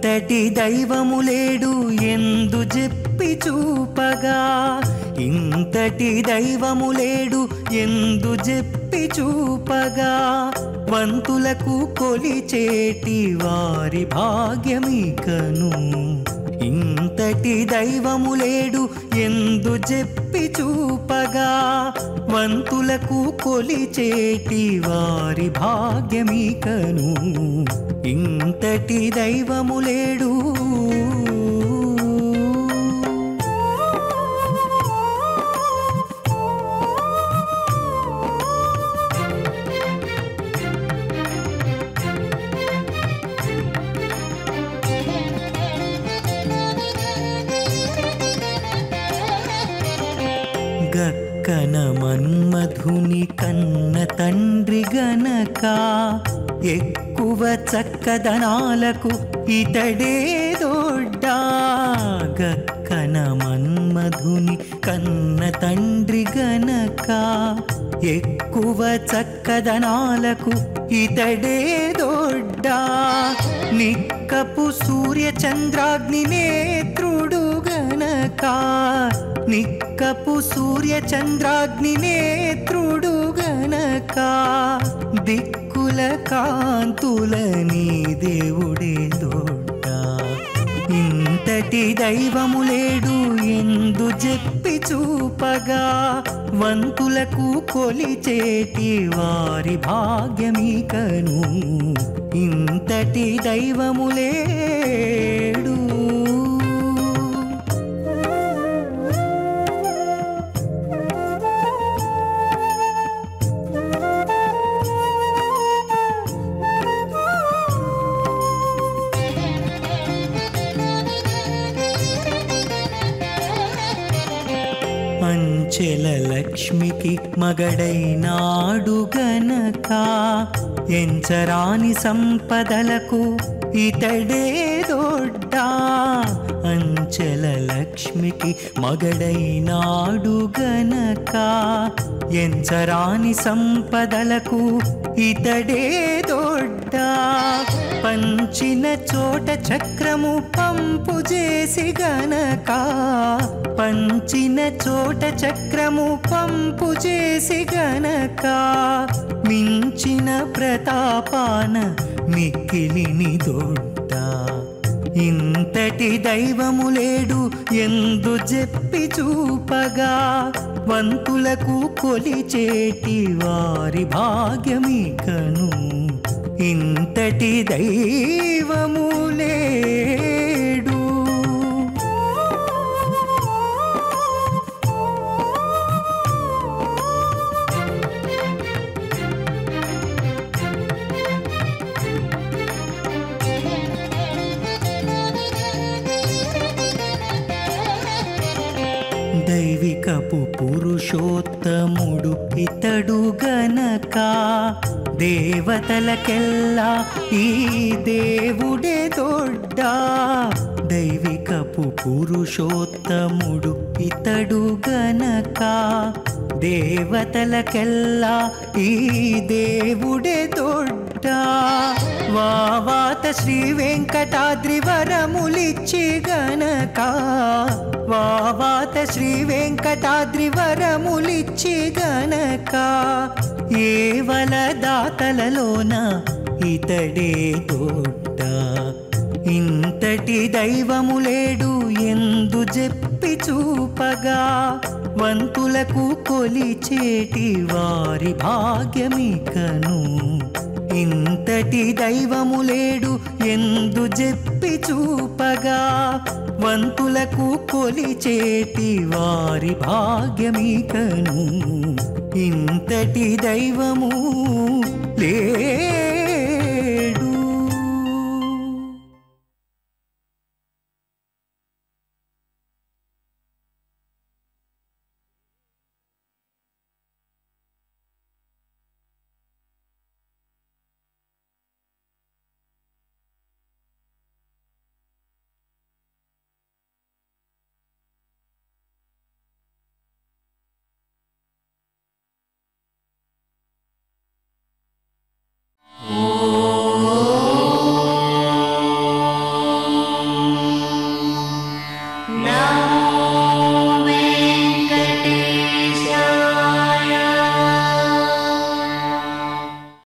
ఇంతటి దైవము లేడు ఎందు చెప్పి చూపగా ఇంతటి దైవము లేడు ఎందు చెప్పి చూపగా వంతులకు కొలిచేటి వారి భాగ్యమికను ఇంతటి దైవము లేడు ఎందు చెప్పి చూపగా వంతులకు కొలిచేటి వారి భాగ్యమికను ఇంతటి దైవము లేడు గక్కన మన్మధుని కన్న తండ్రి గనక ఎక్కువ చక్కదనాలకు ఇతడే దొడ్డా గక్కన మన్మధుని కన్న తండ్రి గనక ఎక్కువ చక్కదనాలకు ఇతడే దొడ్డా నిక్కపు సూర్య చంద్రాగ్ని నేత్రుడు గనక నిక్కపు సూర్య చంద్రాగ్ని నేత్రుడు గనక దిక్కుల కాంతుల నీ దేవుడే దొడ్డా ఇంతటి దైవము లేడు ఎందు చెప్పి చూపగా వంతులకు కొలిచేటి వారి భాగ్యమికను ఇంతటి దైవము లేడు అంచెల లక్ష్మికి మగడైనాడు గనక ఎంచరాని సంపదలకు ఇతడే దొడ్డా అంచెల లక్ష్మికి మగడైనాడు గనక ఎంచరాని సంపదలకు ఇతడే దొడ్డా పంచిన చోట చక్రము పంపు చేసి గనక పంచిన చోట చక్రము పంపు చేసి గనక మించిన ప్రతాపాన మిక్కిలిని దొడ్డా ఇంతటి దైవము లేడు ఎందు చెప్పి చూపగా వంతులకు కొలిచేటి వారి భాగ్యమికను ఇంతటి దైవము లేడు దైవికపు పురుషోత్తముడు ఇతడు గనక దేవతలకెల్లా ఈ దేవుడే దొడ్డా దైవికపు పురుషోత్తముడు ఇతడు గనక దేవతలకెల్లా ఈ దేవుడే దొడ్డా వావాత శ్రీ వెంకటాద్రి వరములిచ్చి గనక వావాత శ్రీ వెంకటాద్రి వరములిచ్చి గనక ఏవల దాతలలోన ఇతడే దొడ్డా ఇంతటి దైవము లేడు ఎందు చెప్పి చూపగా వంతులకు కొలిచేటి వారి భాగ్యమికను ఇంతటి దైవము లేడు ఎందు చెప్పి చూపగా వంతులకు కొలిచేటి వారి భాగ్యమికను ఇంతటి దైవము లే